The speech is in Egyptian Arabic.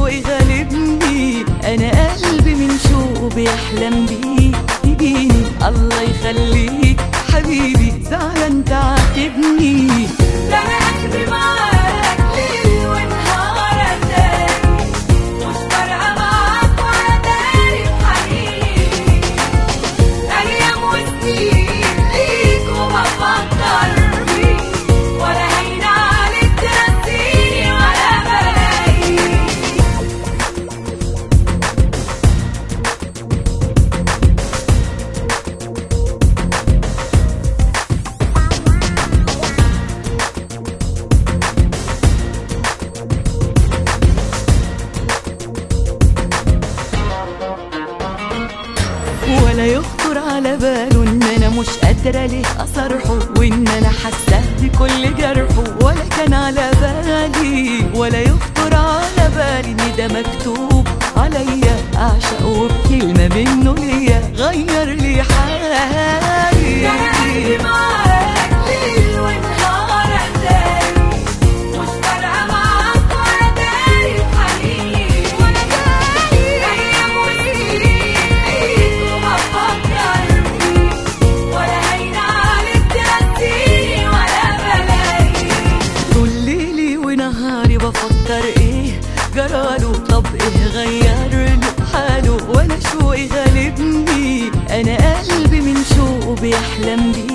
شوقي غالبني انا قلبي من شوقه بيحلم بيك تجيني الله يخليك حبيبي زعلان تعاتبني ده انا قلبي معاك ليل ونهار اتاري مش فارقه معاك ولا داري بحنيني ايام وسنين ليك وبفكر فيك ولا هين عليك تنسيني ولا بلاقيك ولا يخطر على باله ان انا مش قادره ليه اصرحه وان انا حاسه بكل جرحه ولا كان على بالي ولا يخطر على بالي ان ده مكتوب عليا اعشقه بكلمه منه ليا غير لي حالي ده انا قلبي معاك ليل ونهار اتاري مش فارقه معاك ولا داري بحنيني ولا داري ايام وسنين ليك وبفكر فيك ولا هين عليك تنسيني ولا بلاقيك طول ليلي ونهاري بفكر ايه جراله طب ايه غير له حاله وانا شوقي غالبني انا قلبي من شوقه بيحلم بيه